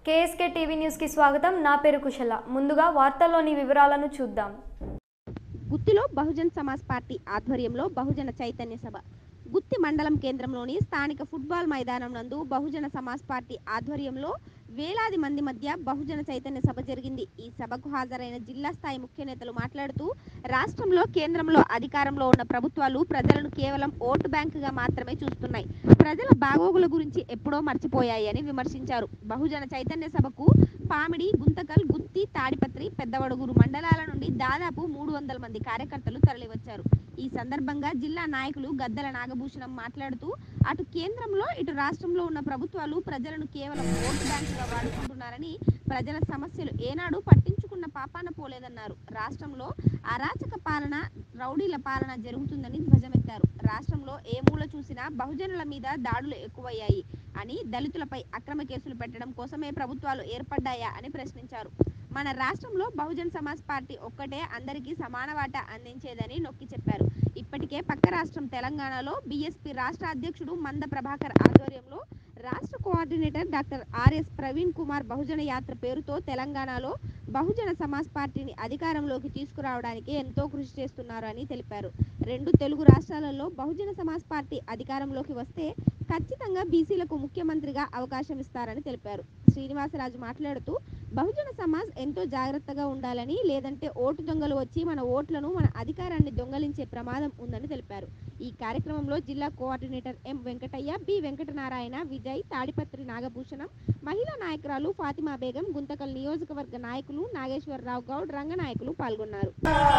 KSK TV న్యూస్కి స్వాగతం నా పేరు కుశల ముందుగా వార్తల్లోని వివరాలను చూద్దాం గుత్తిలో బహుజన్ సమాజ్ పార్టీ ఆధ్వర్యంలో బహుజన చైతన్య సభ గుత్తి మండలం కేంద్రంలోని స్థానిక ఫుట్బాల్ మైదానం నందు బహుజన సమాజ్ పార్టీ ఆధ్వర్యంలో వేలాది మంది మధ్య బహుజన చైతన్య సభ జరిగింది ఈ సభకు హాజరైన జిల్లా స్థాయి ముఖ్య నేతలు మాట్లాడుతూ రాష్ట్రంలో కేంద్రంలో అధికారంలో ఉన్న ప్రభుత్వాలు ప్రజలను కేవలం ఓటు బ్యాంకుగా మాత్రమే చూస్తున్నాయి ప్రజల బాగోగుల గురించి ఎప్పుడో మర్చిపోయాయని విమర్శించారు బహుజన చైతన్య సభకు పామిడి గుంతకల్ గుత్తి తాడిపత్రి పెద్దవడుగురు మండలాల నుండి దాదాపు మూడు వందల మంది కార్యకర్తలు తరలివచ్చారు ఈ సందర్భంగా జిల్లా నాయకులు గద్దల నాగభూషణం మాట్లాడుతూ అటు కేంద్రంలో ఇటు రాష్ట్రంలో ఉన్న ప్రభుత్వాలు ప్రజలను కేవలం ఓటు బ్యాంకుగా వాడుకుంటున్నారని ప్రజల సమస్యలు ఏనాడు పట్టించుకున్న పాపాన పోలేదన్నారు రాష్ట్రంలో అరాచక పాలన రౌడీల పాలన జరుగుతుందని ధ్వజమెత్తారు రాష్ట్రంలో ఏ మూల చూసినా బహుజనుల మీద దాడులు ఎక్కువయ్యాయి అని దళితులపై అక్రమ కేసులు పెట్టడం కోసమే ప్రభుత్వాలు ఏర్పడ్డాయా అని ప్రశ్నించారు మన రాష్ట్రంలో బహుజన్ సమాజ్ పార్టీ ఒక్కటే అందరికీ సమాన వాటా అందించేదని నొక్కి చెప్పారు ఇప్పటికే పక్క రాష్ట్రం తెలంగాణలో బీఎస్పీ రాష్ట్ర అధ్యక్షుడు మంద ప్రభాకర్ ఆధ్వర్యంలో రాష్ట్ర coordinator doctor R S Praveen Kumar Bahujan Yatra పేరుతో తెలంగాణలో బహుజన సమాజ్ పార్టీని అధికారంలోకి తీసుకురావడానికి ఎంతో కృషి చేస్తున్నారు అని తెలిపారు రెండు తెలుగు రాష్ట్రాలలో బహుజన సమాజ్ పార్టీ అధికారంలోకి వస్తే ఖచ్చితంగా బీసీలకు ముఖ్యమంత్రిగా అవకాశం ఇస్తారని తెలిపారు శ్రీనివాసరాజు మాట్లాడుతూ బహుజన సమాజ్ ఎంతో జాగ్రత్తగా ఉండాలని లేదంటే ఓటు దొంగలు వచ్చి మన ఓట్లను మన అధికారాన్ని దొంగలించే ప్రమాదం ఉందని తెలిపారు ఈ కార్యక్రమంలో జిల్లా coordinator M Venkataiah B Venkatanarayana Vijay Tadipatri Nagabhushanam మహిళా నాయకురాలు ఫాతిమా బేగం గుంతకల్ నియోజకవర్గ నాయకులు నాగేశ్వరరావు గౌడ్ రంగనాయకులు పాల్గొన్నారు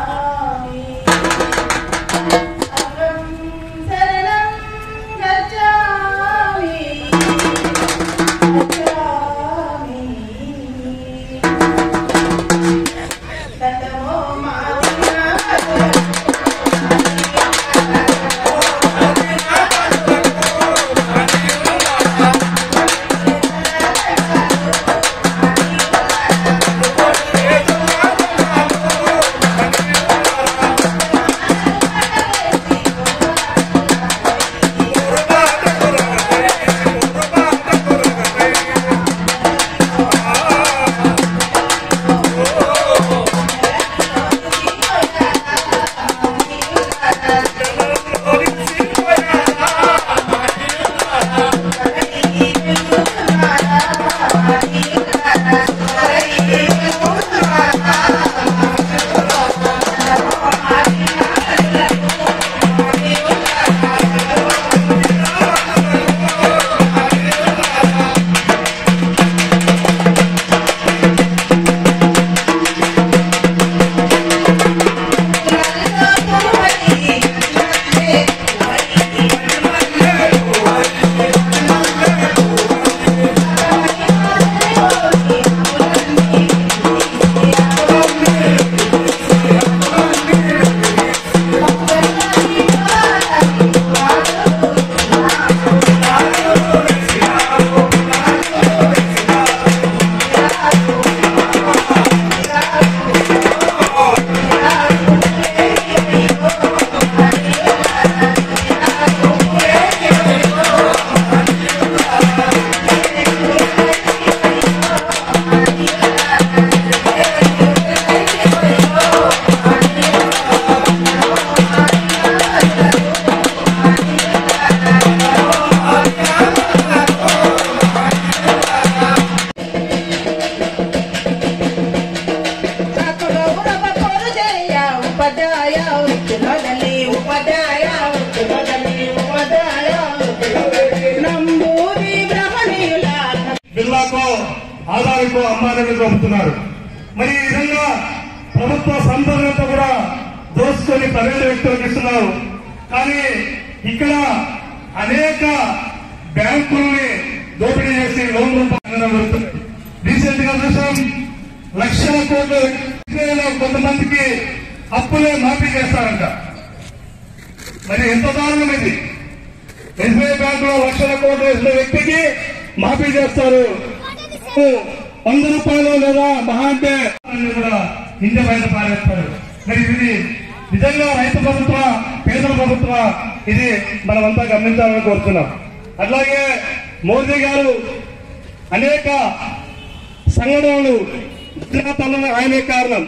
శరణం గచ్ఛామి గచ్ఛామి తతమో మాతినా ఉపాధ్యాయ వృత్తిలోని ఉపాధ్యాయ వృత్తిలోని ఉపాధ్యాయ నంబూరి బ్రహ్మణీయుల బిర్లాకో ఆధారికో అమ్మాలని పంపుతున్నారు మరి ఈ విధంగా ప్రభుత్వ సంపదనంతా కూడా దోసుకొని ప్రైవేట్ వ్యక్తులకు ఇస్తున్నారు కానీ ఇక్కడ అనేక బ్యాంకుల్ని దోపిడీ చేసి లోన్ రూపాయలు రీసెంట్ గా చూసాం లక్షల కోట్లు ఇజ్రాయెల్లో కొంతమందికి అప్పులే మాఫీ చేస్తారంట మరి ఎంత దారుణం ఇది ఎస్బీఐ బ్యాంకులో లక్షల కోట్లు వేసిన వ్యక్తికి మాఫీ చేస్తారు వంద రూపాయలు లేదా మహా అంటే అన్ని కూడా ఇండియా బయట పారేస్తారు మరి ఇది నిజంగా రైతు ప్రభుత్వ పేదల ప్రభుత్వ ఇది మనమంతా గమనించాలని కోరుతున్నాం అట్లాగే మోదీ గారు అనేక సంఘటనలు గుజరాత్ ఆయనే కారణం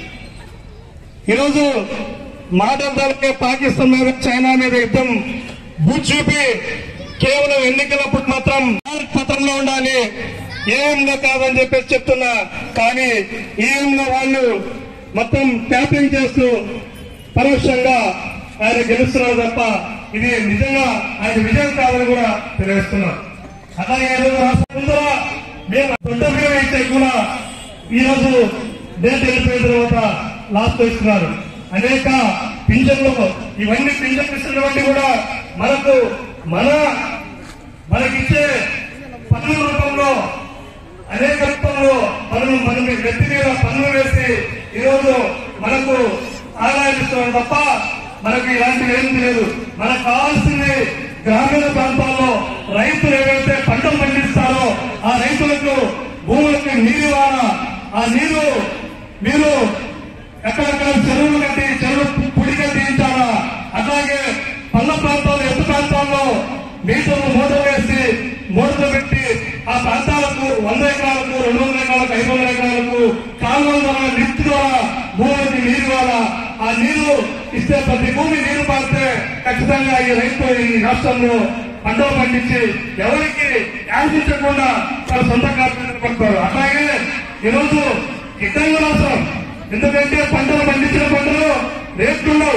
ఈరోజు మాటలకే పాకిస్తాన్ మీద చైనా మీద యుద్ధం బూట్ చూపి కేవలం ఎన్నికలప్పుడు మాత్రం భారత్ పత్రంలో ఉండాలి ఏఎంలో కాదని చెప్పేసి చెప్తున్నా కానీ ఏఎంలో వాళ్ళు మొత్తం ట్యాపింగ్ చేస్తూ పరోక్షంగా ఆయన గెలుస్తున్నారు తప్ప ఇది నిజంగా ఆయన విజయం కాదని కూడా తెలియజేస్తున్నారు అలాగే ఈరోజు రాష్ట్ర ముందర మేము దొడ్డ బియ్యం అయితే కూడా ఈరోజు డేట్ వెళ్ళిపోయిన తర్వాత లాస్ట్ ఇస్తున్నారు అనేక పింఛన్లు ఇవన్నీ పింఛన్లు ఇస్తున్నవన్నీ కూడా మనకు మన మనకిచ్చే పన్నుల రూపంలో అనేక రూపంలో పన్ను మనం వ్యక్తి మీద పన్ను వేసి ఈరోజు మనకు ఆదాయం ఇస్తున్నారు తప్ప మనకు ఇలాంటివి ఏం లేదు మనకు కావాల్సింది గ్రామీణ ప్రాంతాల్లో రైతులు ఏవైతే పంటలు పండిస్తారో ఆ రైతులకు భూములకు నీరు ఇవ్వాలా ఆ నీరు మీరు ఎక్కడెక్కడ చెరువులు కట్టి చెరువు పుడిగా తీయించాలా అట్లాగే పల్ల ప్రాంతాలు ఎత్తు ప్రాంతాల్లో మీటర్లు మోటార్ వేసి మోటార్లు పెట్టి ఆ ప్రాంతాలకు వంద ఎకరాలకు రెండు వందల ఎకరాలకు ఐదు వందల ఎకరాలకు కాలువల ద్వారా లిఫ్ట్ ద్వారా భూమికి నీరు ఇవ్వాలా ఆ నీరు ఇస్తే ప్రతి భూమి నీరు పారితే ఖచ్చితంగా ఈ రైతులు ఈ రాష్ట్రంలో పంటలు పండించి ఎవరికి యాచించకుండా తన సొంత కార్మికులు పడతారు అట్లాగే ఈరోజు గిడ్డంగులు అవసరం ఎందుకంటే పంటలు పండించిన పంటలు రేట్లు ఉండవు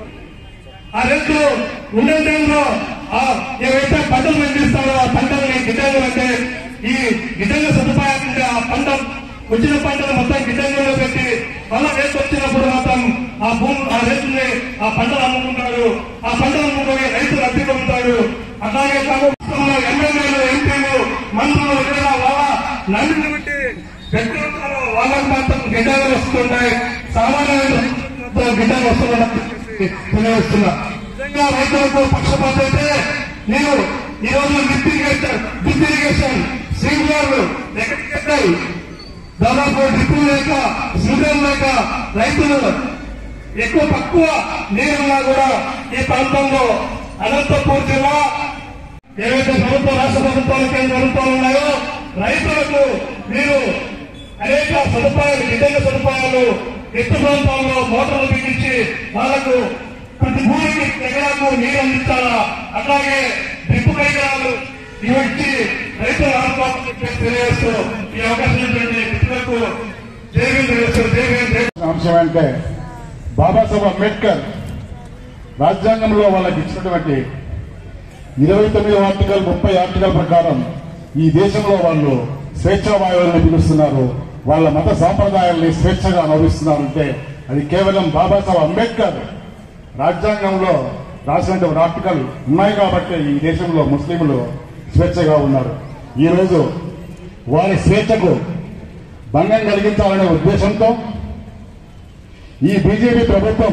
ఆ రేట్లు ఉండే టైంలో ఆ ఏవైతే పంటలు పండిస్తారో ఆ పంటల్ని గిడ్డంగులు అంటే ఈ గిడ్డంగ సదుపాయాలు ఉంటే ఆ పంట వచ్చిన పంటలు మొత్తం గిడ్డంగుల్లో పెట్టి మళ్ళా రేట్లు వచ్చినప్పుడు మాత్రం ఆ భూమి ఆ రేట్లని ఆ పంటలు అమ్ముకుంటాడు ఆ పంటలు అమ్ముకుని రైతు లబ్ధి పొందుతాడు అట్లాగే ప్రభుత్వంలో ఎమ్మెల్యేలు ఎంపీలు మంత్రులు ఇలా వాళ్ళ నన్ను బట్టి వ్యక్తులతో వాళ్ళకి మాత్రం గిడ్డలు వస్తుంటాయి సామాన్య గిడ్డలు వస్తున్నాయి తెలియజేస్తున్నా నిజంగా రైతులకు పక్షపాత అయితే నేను ఈ రోజు లిఫ్ట్ ఇరిగేషన్ లిఫ్ట్ ఇరిగేషన్ శ్రీకులాలు ఎక్కడికి వెళ్తాయి దాదాపు డ్రిప్పులు లేక సూర్యం లేక రైతులు ఎక్కువ తక్కువ నీరున్నా కూడా ఈ ప్రాంతంలో అనంతపూర్ జిల్లా ఏవైతే ప్రభుత్వ రాష్ట్ర ప్రభుత్వాలు కేంద్ర ప్రభుత్వాలు ఉన్నాయో రైతులకు మీరు అనేక సదుపాయాలు గిడ్డంగ సదుపాయాలు ఎత్తు ప్రాంతాల్లో మోటార్లు బిగించి వాళ్ళకు ప్రతి భూమికి ఎకరాకు నీరు అందించాలా అట్లాగే డ్రిప్ పరికరాలు ఇవి ఇచ్చి రైతులు ఆదుకోవాలని చెప్పేసి తెలియజేస్తూ ఈ అవకాశం ఇచ్చినటువంటి మిత్రులకు జయవీన్ తెలియజేస్తారు జయవీన్ జై అంశం అంటే బాబాసాహెబ్ అంబేద్కర్ రాజ్యాంగంలో వాళ్ళకి ఇచ్చినటువంటి ఇరవై తొమ్మిది ఆర్టికల్ ముప్పై ఆర్టికల్ ప్రకారం ఈ దేశంలో వాళ్ళు స్వేచ్ఛా వాయువులను పిలుస్తున్నారు వాళ్ళ మత సాంప్రదాయాల్ని స్వేచ్ఛగా అనుభవిస్తున్నారంటే అది కేవలం బాబాసాహెబ్ అంబేద్కర్ రాజ్యాంగంలో రాసినటువంటి ఆర్టికల్ ఉన్నాయి కాబట్టి ఈ దేశంలో ముస్లింలు స్వేచ్ఛగా ఉన్నారు ఈ రోజు వారి స్వేచ్ఛకు భంగం కలిగించాలనే ఉద్దేశంతో ఈ బీజేపీ ప్రభుత్వం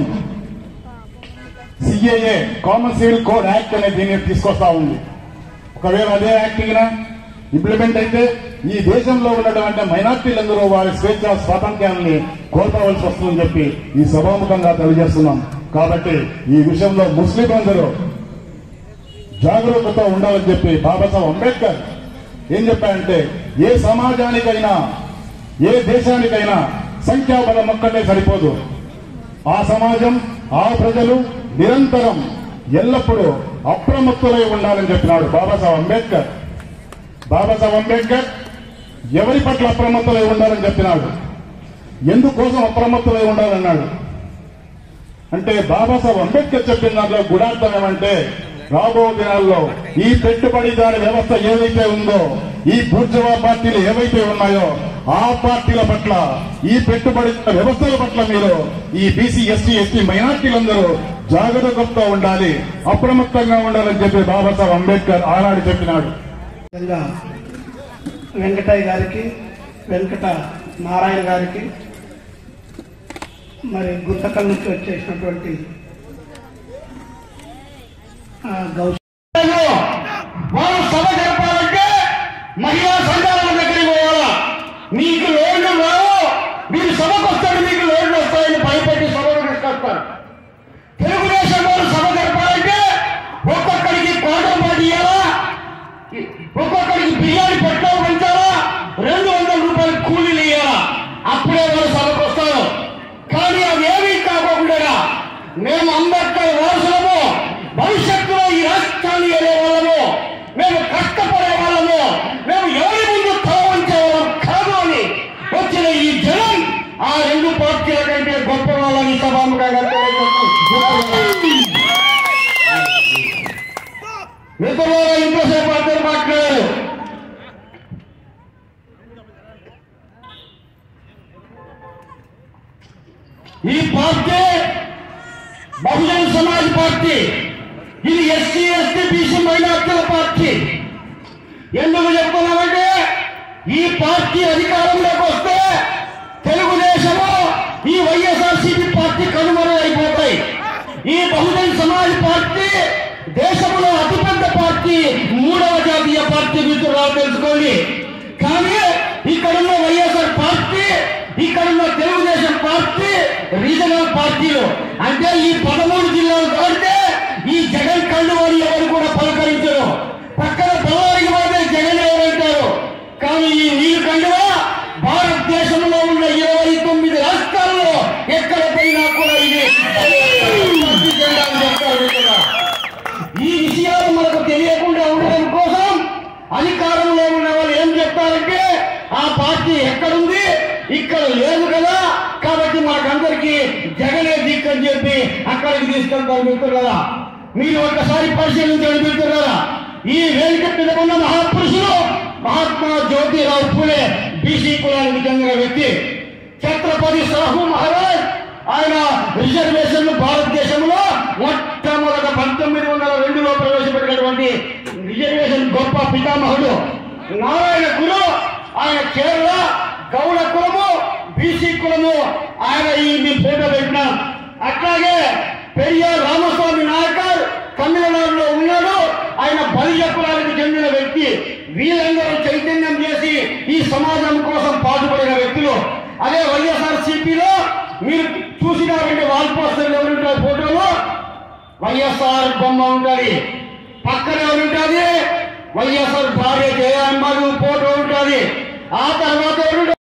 CAA common civil code act అనే దీన్ని తీసుకొస్తా ఉంది ఒకవేళ అదే యాక్ట్ కింద ఇంప్లిమెంట్ అయితే ఈ దేశంలో ఉన్నటువంటి మైనార్టీలందరూ వారి స్వేచ్ఛ స్వాతంత్ర్యాన్ని కోల్పోవలసి వస్తుందని చెప్పి ఈ సభాముఖంగా తెలియజేస్తున్నాం కాబట్టి ఈ విషయంలో ముస్లింలందరూ జాగ్రత్తతో ఉండాలని చెప్పి బాబాసాహెబ్ అంబేద్కర్ ఏం చెప్పారంటే ఏ సమాజానికైనా ఏ దేశానికైనా సంఖ్యాబలం ఒక్కటే సరిపోదు ఆ సమాజం ఆ ప్రజలు నిరంతరం ఎల్లప్పుడూ అప్రమత్తులై ఉండాలని చెప్పినాడు బాబాసాహెబ్ అంబేద్కర్ బాబాసాహెబ్ అంబేద్కర్ ఎవరి పట్ల అప్రమత్తులై ఉండాలని చెప్పినాడు ఎందుకోసం అప్రమత్తులై ఉండాలన్నాడు అంటే బాబాసాహెబ్ అంబేద్కర్ చెప్పిన దాంట్లో గుడార్థం ఏమంటే రాబో దినాల్లో ఈ పెట్టుబడిదారి వ్యవస్థ ఏదైతే ఉందో ఈ బూర్జవా పార్టీలు ఏవైతే ఉన్నాయో ఆ పార్టీల పట్ల ఈ పెట్టుబడి వ్యవస్థల పట్ల మీరు ఈ బీసీ ఎస్టీ ఎస్టీ మైనార్టీలందరూ జాగ్రత్తతో ఉండాలి అప్రమత్తంగా ఉండాలని చెప్పి బాబాసాహెబ్ అంబేద్కర్ ఆనాడు చెప్పినాడు విధంగా వెంకటయ్య గారికి వెంకట నారాయణ గారికి మరి గుంతకల్ నుంచి వచ్చేసినటువంటి ఆ, గౌస్ వారు సభ జరపాలంటే మహిళా సంఘాల దగ్గరికి పోవాలా మీకు లోన్లు రావు మీరు సభకు వస్తారు మీకు లోన్లు వస్తాయని భయపెట్టి సభను తీసుకొస్తారు తెలుగుదేశం వారు సభ జరపాలంటే ఒక్కొక్కరికి కోటం పడియాలా ఒక్కొక్కరికి బిర్యానీ పెట్టడం పెంచాలా రెండు వందల రూపాయలు గొప్ప వాళ్ళని సభాముఖంగా తెలియజేస్తున్నాను. మిత్రులారా ఇంకోసేపు అందరూ మాట్లాడారు ఈ పార్టీ బహుజన్ సమాజ్ పార్టీ ఇది ఎస్సీ ఎస్టీ బీసీ మైనార్టీల పార్టీ ఎందుకు చెప్తున్నామంటే ఈ పార్టీ అధికారంలోకి వస్తే తెలుగుదేశము ఈ వైఎస్ఆర్సీపీ పార్టీ కనుమరుగైపోతాయి ఈ బహుజన్ సమాజ్ పార్టీ దేశంలో అతిపెద్ద పార్టీ మూడవ జాతీయ పార్టీ మిత్రులు తెలుసుకోండి కానీ ఇక్కడున్న వైఎస్ఆర్ పార్టీ ఇక్కడున్న తెలుగుదేశం పార్టీ రీజనల్ పార్టీలు అంటే ఈ పదమూడు జిల్లాలు దాటితే ఈ జగన్ కండువారు ఎవరు కూడా పలకరించరు పక్కన బళ్ళారికి పోతే జగన్ ఎవరంటారు కానీ ఈ నీళ్ళు కండువ భారతదేశంలో ఉన్న ఇరవై తొమ్మిది రాష్ట్రాల్లో ఎక్కడ పోయినా కూడా ఇది పార్టీ జెండా అని చెప్తారు మిత్రులారా. ఈ విషయాలు మనకు తెలియకుండా ఉండడం కోసం అధికారంలో ఉన్న వాళ్ళు ఏం చెప్తారంటే ఆ పార్టీ ఎక్కడుంది ఇక్కడ లేదు కదా కాబట్టి మనకందరికి జగనే దిక్కని చెప్పి అక్కడికి తీసుకెళ్తారు మిత్రులారా మీరు ఒక్కసారి పరిశీలించండి మిత్రులారా ఈ వేదిక మీద ఉన్న మహాపురుషులు మహాత్మా జ్యోతిరావు పూలే బీసీ కులానికి చెందిన వ్యక్తి ఛత్రపతి సాహు మహారాజ్ ఆయన రిజర్వేషన్ భారతదేశంలో మొట్టమొదట పంతొమ్మిది వందల రెండులో ప్రవేశపెట్టినటువంటి రిజర్వేషన్ గొప్ప పితామహుడు నారాయణ గురు ఆయన కేరళ గౌడ కులము బీసీ కులము ఆయన ఈ మీ ఫోటో పెట్టినాం అట్లాగే పెరియార్ రామస్వామి నాయకర్ తమిళనాడులో ఉన్నాడు ఆయన బలిజ కులానికి చెందిన వ్యక్తి వీళ్ళందరూ చైతన్యం చేసి ఈ సమాజం కోసం పాటుపడిన వ్యక్తులు అదే వైఎస్ఆర్ సిపిలో మీరు చూసినారంటే వాల్ పోస్టర్ ఎవరుంటారు ఫోటోలో వైఎస్ఆర్ బొమ్మ ఉంటది పక్కన ఎవరుంటది వైఎస్ఆర్ భార్య జయాంబాబు ఫోటో ఉంటది ఆ తర్వాత ఎవరు